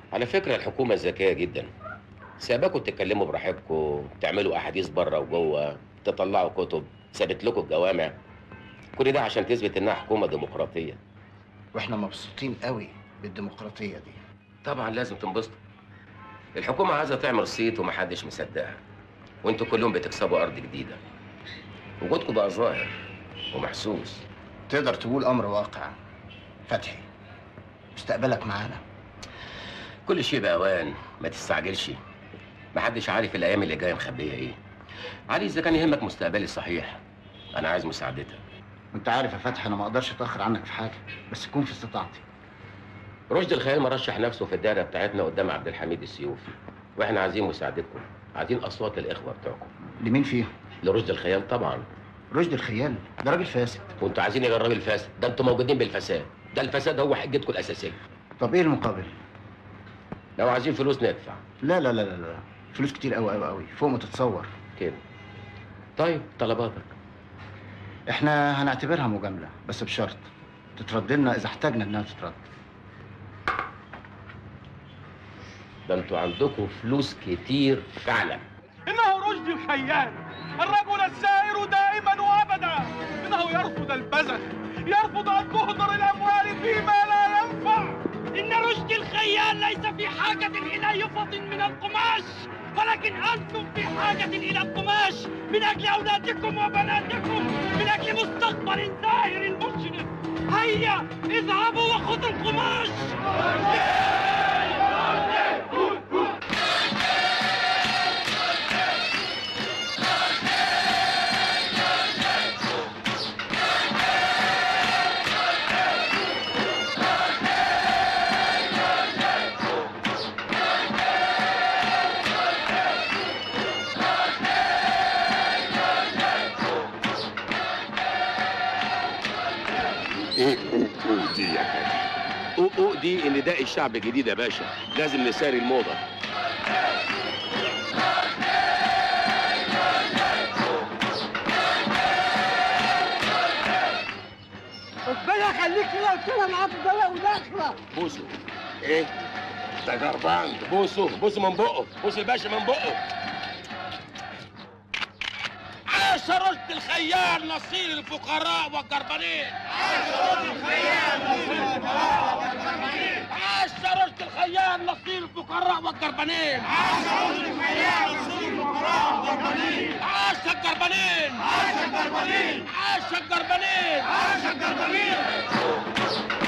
على فكرة الحكومة ذكية جدا سابكوا تتكلموا براحتكم تعملوا أحاديث بره وجوه تطلعوا كتب سابت لكم الجوامع كل ده عشان تثبت إنها حكومة ديمقراطية واحنا مبسوطين قوي بالديمقراطيه دي طبعا لازم تنبسطوا الحكومة عايزة تعمل صيت ومحدش مصدقها وانتوا كلهم بتكسبوا أرض جديدة وجودكم بقى ظاهر ومحسوس تقدر تقول امر واقع فتحي مستقبلك معانا كل شيء بأوان ما تستعجلش محدش عارف الأيام اللي جاية مخبية إيه علي إذا كان يهمك مستقبلي الصحيح أنا عايز مساعدتك وانت عارف يا فتحي انا ما اقدرش اتاخر عنك في حاجه بس يكون في استطاعتي رشدي الخيال مرشح نفسه في الدائرة بتاعتنا قدام عبد الحميد السيوفي وإحنا عايزين مساعدتكم عايزين أصوات الإخوة بتوعكم لمين فيهم لرشدي الخيال طبعا رشدي الخيال ده راجل فاسد وانتوا عايزين ايه غير الراجل الفاسد ده انتوا موجودين بالفساد ده الفساد هو حجتكم الأساسية طب ايه المقابل لو عايزين فلوس ندفع لا لا لا لا, لا. فلوس كتير قوي قوي قوي فوق ما تتصور كده طيب طلباتك احنا هنعتبرها مجامله بس بشرط تترد لنا اذا احتاجنا انها تترد ده انتوا عندكم فلوس كتير فعلا إنه رشدي الخيال الرجل السائر دائما وأبدا إنه يرفض البذخ يرفض أن تهدر الأموال فيما لا ينفع إن رشدي الخيال ليس في حاجة إلى يفط من القماش ولكن أنتم في حاجة إلى القماش من أجل أولادكم وبناتكم من أجل مستقبل زاهر مشرق هيا اذهبوا وخذوا القماش ايه اوه اوه دي يا حاج أو أو دي ان ده الشعب الجديد يا باشا لازم نساري الموضة ربنا يخليك كده وكده معاك الدولة وداخلة بوسوا ايه ده جربان بوسوا بوسوا من بقه بوسوا الباشا من بقه عاش رشد الخيال نصير الفقراء والجربانين عاش رشد الخيال نصير الفقراء والجربانين عاش رشد الخيال نصير الفقراء والجربانين عاش رشد الخيال نصير الفقراء والجربانين عاش الجربانين عاش الجربانين عاش الجربانين عاش الجربانين